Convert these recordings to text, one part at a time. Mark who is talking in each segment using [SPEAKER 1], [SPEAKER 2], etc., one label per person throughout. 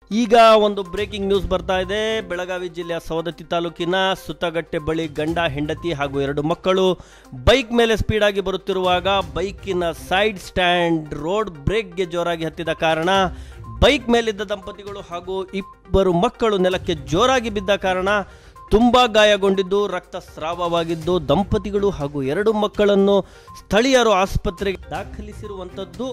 [SPEAKER 1] ಈಗ ಒಂದು breaking news ಬರ್ತಾ ಇದೆ ಬೆಳಗಾವಿ ಜಿಲ್ಲೆಯ ಸವದತ್ತಿ ತಾಲೂಕಿನ ಸುತ್ತಗಟ್ಟೆ ಬಳಿ ಗಂಡ ಹೆಂಡತಿ ಹಾಗೂ ಎರಡು ಮಕ್ಕಳು ಬೈಕ್ ಮೇಲೆ ಸ್ಪೀಡಾಗಿ ಬರುತ್ತಿರುವಾಗ ಬೈಕಿನ ಸೈಡ್ ಸ್ಟ್ಯಾಂಡ್ ರೋಡ್ ಬ್ರೇಕ್ಗೆ ಜೋರಾಗಿ ಹತ್ತಿದ ಕಾರಣ ಬೈಕ್ ಮೇಲಿದ್ದ ದಂಪತಿಗಳು ಹಾಗೂ ಇಬ್ಬರು ಮಕ್ಕಳು ನೆಲಕ್ಕೆ ಜೋರಾಗಿ ಬಿದ್ದ ಕಾರಣ ತುಂಬ ಗಾಯಗೊಂಡಿದ್ದು ರಕ್ತಸ್ರಾವವಾಗಿದ್ದು ದಂಪತಿಗಳು ಹಾಗೂ ಎರಡು ಮಕ್ಕಳನ್ನು ಸ್ಥಳೀಯರು ಆಸ್ಪತ್ರೆಗೆ ದಾಖಲಿಸಿರುವಂಥದ್ದು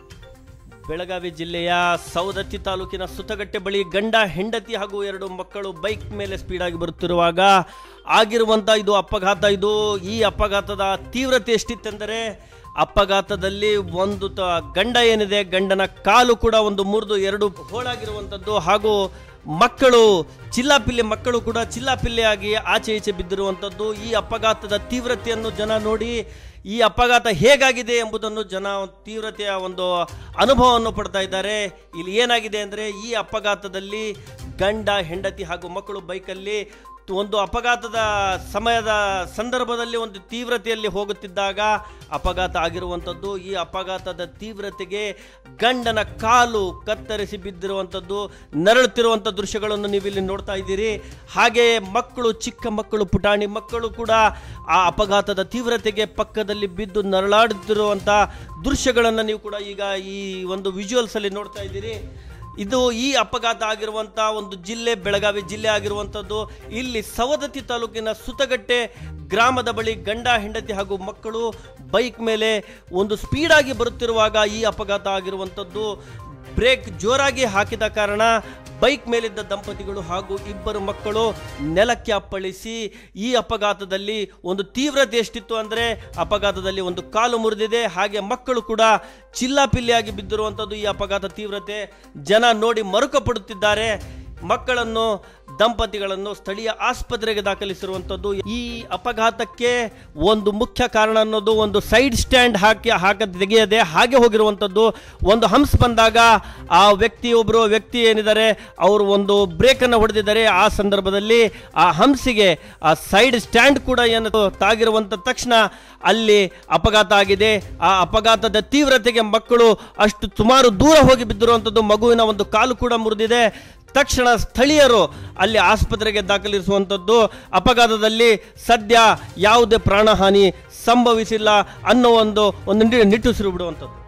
[SPEAKER 1] ಬೆಳಗಾವಿ ಜಿಲ್ಲೆಯ ಸೌದತ್ತಿ ತಾಲೂಕಿನ ಸುತ್ತಗಟ್ಟೆ ಬಳಿ ಗಂಡ ಹೆಂಡತಿ ಹಾಗೂ ಎರಡು ಮಕ್ಕಳು ಬೈಕ್ ಮೇಲೆ ಸ್ಪೀಡಾಗಿ ಬರುತ್ತಿರುವಾಗ ಆಗಿರುವಂಥ ಇದು ಅಪಘಾತ ಇದು ಈ ಅಪಘಾತದ ತೀವ್ರತೆ ಎಷ್ಟಿತ್ತೆಂದರೆ ಅಪಘಾತದಲ್ಲಿ ಒಂದು ತ ಗಂಡ ಏನಿದೆ ಗಂಡನ ಕಾಲು ಕೂಡ ಒಂದು ಮುರಿದು ಎರಡು ಹೋಳಾಗಿರುವಂಥದ್ದು ಹಾಗೂ ಮಕ್ಕಳು ಚಿಲ್ಲಾಪಿಲ್ಲೆ ಮಕ್ಕಳು ಕೂಡ ಚಿಲ್ಲಾಪಿಲ್ಲೆಯಾಗಿ ಆಚೆ ಈಚೆ ಬಿದ್ದಿರುವಂಥದ್ದು ಈ ಅಪಘಾತದ ತೀವ್ರತೆಯನ್ನು ಜನ ನೋಡಿ ಈ ಅಪಘಾತ ಹೇಗಾಗಿದೆ ಎಂಬುದನ್ನು ಜನ ತೀವ್ರತೆಯ ಒಂದು ಅನುಭವವನ್ನು ಪಡ್ತಾ ಇದ್ದಾರೆ ಇಲ್ಲಿ ಏನಾಗಿದೆ ಅಂದರೆ ಈ ಅಪಘಾತದಲ್ಲಿ ಗಂಡ ಹೆಂಡತಿ ಹಾಗೂ ಮಕ್ಕಳು ಬೈಕಲ್ಲಿ ಒಂದು ಅಪಘಾತದ ಸಮಯದ ಸಂದರ್ಭದಲ್ಲಿ ಒಂದು ತೀವ್ರತೆಯಲ್ಲಿ ಹೋಗುತ್ತಿದ್ದಾಗ ಅಪಘಾತ ಆಗಿರುವಂಥದ್ದು ಈ ಅಪಘಾತದ ತೀವ್ರತೆಗೆ ಗಂಡನ ಕಾಲು ಕತ್ತರಿಸಿ ಬಿದ್ದಿರುವಂಥದ್ದು ನರಳುತ್ತಿರುವಂಥ ದೃಶ್ಯಗಳನ್ನು ನೀವು ಇಲ್ಲಿ ನೋಡ್ತಾ ಇದ್ದೀರಿ ಹಾಗೆ ಮಕ್ಕಳು ಚಿಕ್ಕ ಮಕ್ಕಳು ಪುಟಾಣಿ ಮಕ್ಕಳು ಕೂಡ ಆ ಅಪಘಾತದ ತೀವ್ರತೆಗೆ ಪಕ್ಕದಲ್ಲಿ ಬಿದ್ದು ನರಳಾಡುತ್ತಿರುವಂಥ ದೃಶ್ಯಗಳನ್ನು ನೀವು ಕೂಡ ಈಗ ಈ ಒಂದು ವಿಜುವಲ್ಸ್ ಅಲ್ಲಿ ನೋಡ್ತಾ ಇದ್ದೀರಿ ಇದು ಈ ಅಪಘಾತ ಆಗಿರುವಂಥ ಒಂದು ಜಿಲ್ಲೆ ಬೆಳಗಾವಿ ಜಿಲ್ಲೆ ಆಗಿರುವಂಥದ್ದು ಇಲ್ಲಿ ಸವದತ್ತಿ ತಾಲೂಕಿನ ಸುತಗಟ್ಟೆ ಗ್ರಾಮದ ಬಳಿ ಗಂಡ ಹೆಂಡತಿ ಹಾಗೂ ಮಕ್ಕಳು ಬೈಕ್ ಮೇಲೆ ಒಂದು ಸ್ಪೀಡಾಗಿ ಬರುತ್ತಿರುವಾಗ ಈ ಅಪಘಾತ ಆಗಿರುವಂಥದ್ದು ಬ್ರೇಕ್ ಜೋರಾಗಿ ಹಾಕಿದ ಕಾರಣ ಬೈಕ್ ಮೇಲಿದ್ದ ದಂಪತಿಗಳು ಹಾಗೂ ಇಬ್ಬರು ಮಕ್ಕಳು ನೆಲಕ್ಕೆ ಅಪ್ಪಳಿಸಿ ಈ ಅಪಘಾತದಲ್ಲಿ ಒಂದು ತೀವ್ರತೆ ಎಷ್ಟಿತ್ತು ಅಂದರೆ ಅಪಘಾತದಲ್ಲಿ ಒಂದು ಕಾಲು ಮುರಿದಿದೆ ಹಾಗೆ ಮಕ್ಕಳು ಕೂಡ ಚಿಲ್ಲಾಪಿಲ್ಲಿಯಾಗಿ ಬಿದ್ದಿರುವಂಥದ್ದು ಈ ಅಪಘಾತ ತೀವ್ರತೆ ಜನ ನೋಡಿ ಮರುಕ ಪಡುತ್ತಿದ್ದಾರೆ ಮಕ್ಕಳನ್ನು ದಂಪತಿಗಳನ್ನು ಸ್ಥಳೀಯ ಆಸ್ಪತ್ರೆಗೆ ದಾಖಲಿಸಿರುವಂಥದ್ದು ಈ ಅಪಘಾತಕ್ಕೆ ಒಂದು ಮುಖ್ಯ ಕಾರಣ ಅನ್ನೋದು ಒಂದು ಸೈಡ್ ಸ್ಟ್ಯಾಂಡ್ ಹಾಕಿ ಹಾಕ ತೆಗೆಯದೆ ಹಾಗೆ ಹೋಗಿರುವಂಥದ್ದು ಒಂದು ಹಂಸ್ ಬಂದಾಗ ಆ ವ್ಯಕ್ತಿ ಒಬ್ಬರು ವ್ಯಕ್ತಿ ಏನಿದ್ದಾರೆ ಅವರು ಒಂದು ಬ್ರೇಕನ್ನು ಹೊಡೆದಿದ್ದಾರೆ ಆ ಸಂದರ್ಭದಲ್ಲಿ ಆ ಹಂಸಿಗೆ ಆ ಸೈಡ್ ಸ್ಟ್ಯಾಂಡ್ ಕೂಡ ಏನು ತಾಗಿರುವಂಥ ತಕ್ಷಣ ಅಲ್ಲಿ ಅಪಘಾತ ಆಗಿದೆ ಆ ಅಪಘಾತದ ತೀವ್ರತೆಗೆ ಮಕ್ಕಳು ಅಷ್ಟು ಸುಮಾರು ದೂರ ಹೋಗಿ ಬಿದ್ದಿರುವಂಥದ್ದು ಮಗುವಿನ ಒಂದು ಕಾಲು ಕೂಡ ಮುರಿದಿದೆ ತಕ್ಷಣ ಸ್ಥಳೀಯರು ಅಲ್ಲಿ ಆಸ್ಪತ್ರೆಗೆ ದಾಖಲಿಸುವಂಥದ್ದು ಅಪಘಾತದಲ್ಲಿ ಸದ್ಯ ಯಾವುದೇ ಪ್ರಾಣಹಾನಿ ಸಂಭವಿಸಿಲ್ಲ ಅನ್ನೋ ಒಂದು ಒಂದು ನಿಟ್ಟುಸಿರು ಬಿಡುವಂಥದ್ದು